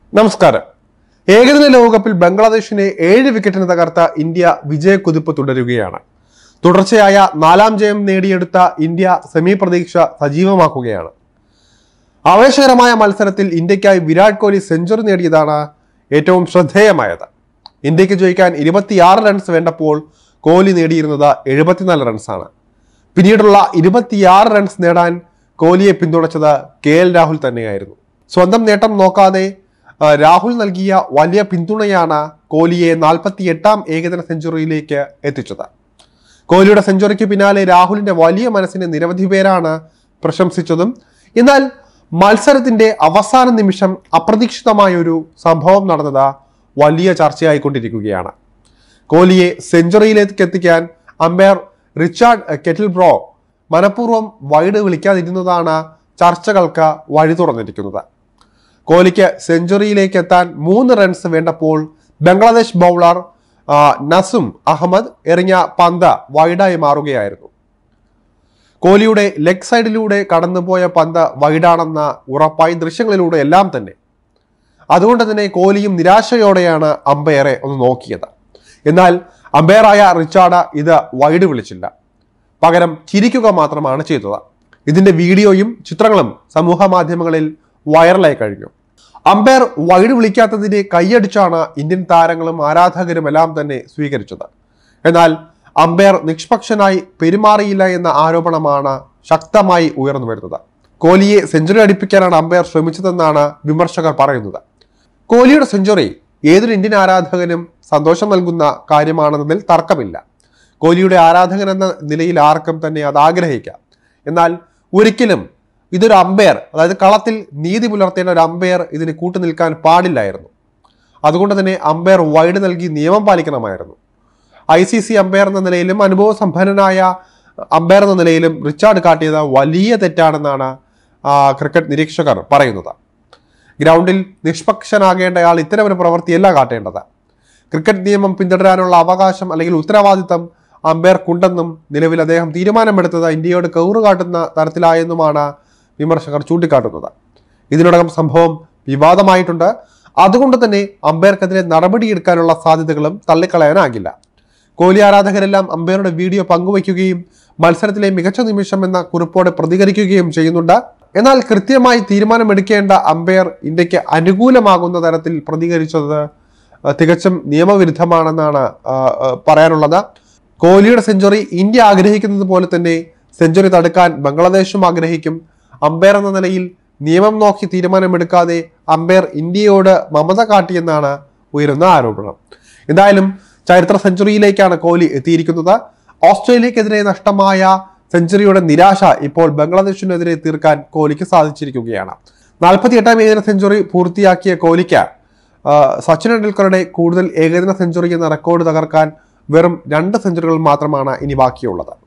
നമസ്കാരം ഏകദിന ലോകകപ്പിൽ ബംഗ്ലാദേശിനെ ഏഴ് വിക്കറ്റിന് തകർത്ത ഇന്ത്യ വിജയക്കുതിപ്പ് തുടരുകയാണ് തുടർച്ചയായ നാലാം ജയം നേടിയെടുത്ത ഇന്ത്യ സെമി പ്രതീക്ഷ സജീവമാക്കുകയാണ് ആവേശകരമായ മത്സരത്തിൽ ഇന്ത്യക്കായി വിരാട് കോഹ്ലി സെഞ്ചുറി നേടിയതാണ് ഏറ്റവും ശ്രദ്ധേയമായത് ഇന്ത്യക്ക് ജയിക്കാൻ ഇരുപത്തിയാറ് റൺസ് വേണ്ടപ്പോൾ കോഹ്ലി നേടിയിരുന്നത് എഴുപത്തിനാല് റൺസാണ് പിന്നീടുള്ള ഇരുപത്തിയാറ് റൺസ് നേടാൻ കോഹ്ലിയെ പിന്തുണച്ചത് കെ എൽ രാഹുൽ തന്നെയായിരുന്നു സ്വന്തം നേട്ടം നോക്കാതെ ആ, രാഹുൽ നൽകിയ വലിയ പിന്തുണയാണ് കോഹ്ലിയെ നാൽപ്പത്തി എട്ടാം ഏകദിന സെഞ്ചുറിയിലേക്ക് എത്തിച്ചത് കോഹ്ലിയുടെ സെഞ്ചുറിക്ക് പിന്നാലെ രാഹുലിന്റെ വലിയ മനസ്സിനെ നിരവധി പേരാണ് പ്രശംസിച്ചതും എന്നാൽ മത്സരത്തിന്റെ അവസാന നിമിഷം അപ്രതീക്ഷിതമായ ഒരു സംഭവം നടന്നത് വലിയ ചർച്ചയായിക്കൊണ്ടിരിക്കുകയാണ് കോഹ്ലിയെ സെഞ്ചുറിയിലേക്ക് എത്തിക്കാൻ അമ്പയർ റിച്ചാർഡ് കെറ്റിൽ ബ്രോ മനഃപൂർവ്വം വൈഡ് വിളിക്കാതിരുന്നതാണ് ചർച്ചകൾക്ക് വഴി തുറന്നിരിക്കുന്നത് കോഹ്ലിക്ക് സെഞ്ചുറിയിലേക്ക് എത്താൻ മൂന്ന് റൺസ് വേണ്ടപ്പോൾ ബംഗ്ലാദേശ് ബൗളർ ആ, നസും അഹമ്മദ് എറിഞ്ഞ പന്ത് വൈഡായി മാറുകയായിരുന്നു കോഹ്ലിയുടെ ലെഗ് സൈഡിലൂടെ കടന്നുപോയ പന്ത് വൈഡാണെന്ന ഉറപ്പായി ദൃശ്യങ്ങളിലൂടെ എല്ലാം തന്നെ അതുകൊണ്ട് തന്നെ കോഹ്ലിയും നിരാശയോടെയാണ് അമ്പയറെ ഒന്ന് നോക്കിയത് എന്നാൽ അമ്പയറായ റിച്ചാർഡ് ഇത് വൈഡ് വിളിച്ചില്ല പകരം ചിരിക്കുക മാത്രമാണ് ചെയ്തത് ഇതിന്റെ വീഡിയോയും ചിത്രങ്ങളും സമൂഹ മാധ്യമങ്ങളിൽ വൈറലായി കഴിഞ്ഞു അമ്പയർ വൈഡ് വിളിക്കാത്തതിനെ കൈയടിച്ചാണ് ഇന്ത്യൻ താരങ്ങളും ആരാധകരും എല്ലാം തന്നെ സ്വീകരിച്ചത് എന്നാൽ അമ്പയർ നിഷ്പക്ഷനായി പെരുമാറിയില്ല എന്ന ആരോപണമാണ് ശക്തമായി ഉയർന്നു വരുന്നത് കോഹ്ലിയെ സെഞ്ചുറി അടിപ്പിക്കാനാണ് അമ്പയർ ശ്രമിച്ചതെന്നാണ് വിമർശകർ പറയുന്നത് കോഹ്ലിയുടെ സെഞ്ചുറി ഏതൊരു ഇന്ത്യൻ ആരാധകനും സന്തോഷം നൽകുന്ന കാര്യമാണെന്നതിൽ തർക്കമില്ല കോഹ്ലിയുടെ ആരാധകൻ എന്ന നിലയിൽ ആർക്കും തന്നെ അത് ആഗ്രഹിക്കാം എന്നാൽ ഒരിക്കലും ഇതൊരു അമ്പയർ അതായത് കളത്തിൽ നീതി പുലർത്തേണ്ട ഒരു അമ്പയർ ഇതിന് കൂട്ടുനിൽക്കാൻ പാടില്ലായിരുന്നു അതുകൊണ്ട് തന്നെ അമ്പയർ വൈഡ് നൽകി നിയമം പാലിക്കണമായിരുന്നു ഐ സി സി അമ്പയർ എന്ന നിലയിലും അനുഭവ സമ്പന്നനായ അമ്പയർ എന്ന നിലയിലും റിച്ചാർഡ് കാട്ടിയത് വലിയ തെറ്റാണെന്നാണ് ആ, ക്രിക്കറ്റ് നിരീക്ഷകർ പറയുന്നത് ഗ്രൗണ്ടിൽ നിഷ്പക്ഷനാകേണ്ടയാൾ ഇത്തരമൊരു പ്രവൃത്തിയല്ല കാട്ടേണ്ടത് ക്രിക്കറ്റ് നിയമം പിന്തുടരാനുള്ള അവകാശം അല്ലെങ്കിൽ ഉത്തരവാദിത്തം അമ്പയർക്കുണ്ടെന്നും നിലവിൽ അദ്ദേഹം തീരുമാനമെടുത്തത് ഇന്ത്യയോട് കൗറ് കാട്ടുന്ന തരത്തിലായെന്നുമാണ് വിമർശകർ ചൂണ്ടിക്കാട്ടുന്നത് ഇതിനോടകം സംഭവം വിവാദമായിട്ടുണ്ട് അതുകൊണ്ട് തന്നെ അമ്പയർക്കെതിരെ നടപടിയെടുക്കാനുള്ള സാധ്യതകളും തള്ളിക്കളയാനാകില്ല കോഹ്ലി ആരാധകരെല്ലാം അമ്പയറുടെ വീഡിയോ പങ്കുവയ്ക്കുകയും മത്സരത്തിലെ മികച്ച നിമിഷം എന്ന കുറിപ്പോടെ പ്രതികരിക്കുകയും ചെയ്യുന്നുണ്ട് എന്നാൽ കൃത്യമായി തീരുമാനമെടുക്കേണ്ട അമ്പയർ ഇന്ത്യക്ക് അനുകൂലമാകുന്ന തരത്തിൽ പ്രതികരിച്ചത് അഹ് തികച്ചും നിയമവിരുദ്ധമാണെന്നാണ് ആഹ് ആഹ് പറയാനുള്ളത് കോഹ്ലിയുടെ സെഞ്ചുറി ഇന്ത്യ ആഗ്രഹിക്കുന്നത് പോലെ തന്നെ സെഞ്ചുറി തടുക്കാൻ ബംഗ്ലാദേശും ആഗ്രഹിക്കും അമ്പയർ എന്ന നിലയിൽ നിയമം നോക്കി തീരുമാനമെടുക്കാതെ അമ്പയർ ഇന്ത്യയോട് മമത കാട്ടിയെന്നാണ് ഉയരുന്ന ആരോപണം എന്തായാലും ചരിത്ര സെഞ്ചുറിയിലേക്കാണ് കോഹ്ലി എത്തിയിരിക്കുന്നത് ഓസ്ട്രേലിയക്കെതിരെ നഷ്ടമായ സെഞ്ചുറിയുടെ നിരാശ ഇപ്പോൾ ബംഗ്ലാദേശിനെതിരെ തീർക്കാൻ കോഹ്ലിക്ക് സാധിച്ചിരിക്കുകയാണ് നാൽപ്പത്തി എട്ടാം ഏകദിന സെഞ്ചുറി പൂർത്തിയാക്കിയ കോഹ്ലിക്ക് ആ, സച്ചിൻ ടെണ്ടുൽക്കറുടെ കൂടുതൽ ഏകദിന സെഞ്ചുറി എന്ന റെക്കോർഡ് തകർക്കാൻ വെറും രണ്ട് സെഞ്ചുറികൾ മാത്രമാണ് ഇനി ബാക്കിയുള്ളത്